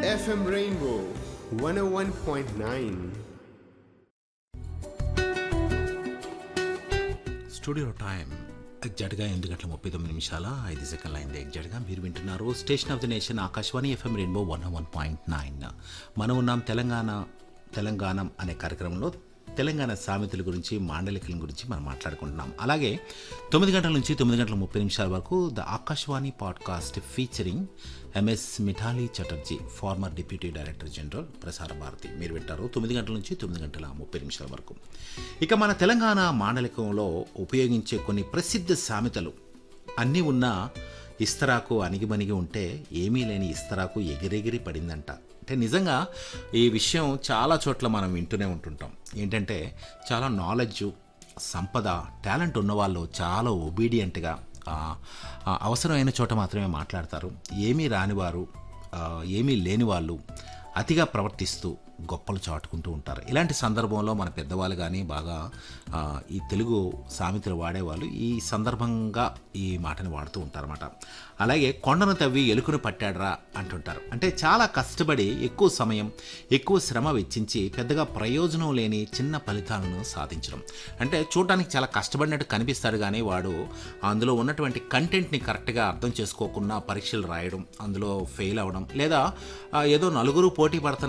FM Rainbow 101.9. Studio time ఎగ్జాక్ట్గా ఎనిమిది గంటల ముప్పై తొమ్మిది నిమిషాల ఐదు సెకండ్ల అయింది ఎగ్జాక్ట్గా మీరు వింటున్నారు station of the nation Akashvani FM rainbow one one point nine మనం ఉన్నాం తెలంగాణ తెలంగాణ అనే కార్యక్రమంలో తెలంగాణ సామెతల గురించి మాండలికల గురించి మనం మాట్లాడుకుంటున్నాం అలాగే తొమ్మిది గంటల నుంచి తొమ్మిది గంటల ముప్పై నిమిషాల వరకు the Akashvani podcast featuring MS Mithali Chatterjee former deputy director general Prasar Bharati మీరు వింటారు తొమ్మిది గంటల నుంచి తొమ్మిది గంటల ముప్పై నిమిషాల వరకు ఇక మన తెలంగాణ మాండలికంలో ఉపయోగించే కొన్ని ప్రసిద్ధ సామెతలు అన్నీ ఉన్నా ఇస్తరాకు అణిగిమణిగి ఉంటే ఏమీ లేని ఇస్తరాకు ఎగిరెగిరి పడిందంట అంటే నిజంగా ఈ విషయం చాలా చోట్ల మనం వింటూనే ఉంటుంటాం ఏంటంటే చాలా నాలెడ్జ్ సంపద టాలెంట్ ఉన్నవాళ్ళు చాలా ఒబీడియంట్గా అవసరమైన చోట మాత్రమే మాట్లాడతారు ఏమీ రానివారు ఆ, ఏమీ లేని వాళ్ళు అతిగా ప్రవర్తిస్తూ గొప్పలు చాటుకుంటూ ఉంటారు ఇలాంటి సందర్భంలో మన పెద్దవాళ్ళు కానీ బాగా ఆ, ఈ తెలుగు సామెతలు వాడేవాళ్ళు ఈ సందర్భంగా ఈ మాటని వాడుతూ ఉంటారన్నమాట అలాగే కొండను తవ్వి ఎలుకను పట్టాడరా అంటుంటారు అంటే చాలా కష్టపడి ఎక్కువ సమయం ఎక్కువ శ్రమ వెచ్చించి పెద్దగా ప్రయోజనం లేని చిన్న ఫలితాలను సాధించడం అంటే చూడడానికి చాలా కష్టపడినట్టు కనిపిస్తాడు కానీ వాడు అందులో ఉన్నటువంటి కంటెంట్ని కరెక్ట్గా అర్థం చేసుకోకుండా పరీక్షలు రాయడం అందులో ఫెయిల్ అవ్వడం లేదా ఆ, ఏదో నలుగురు పోటీ పడుతున్న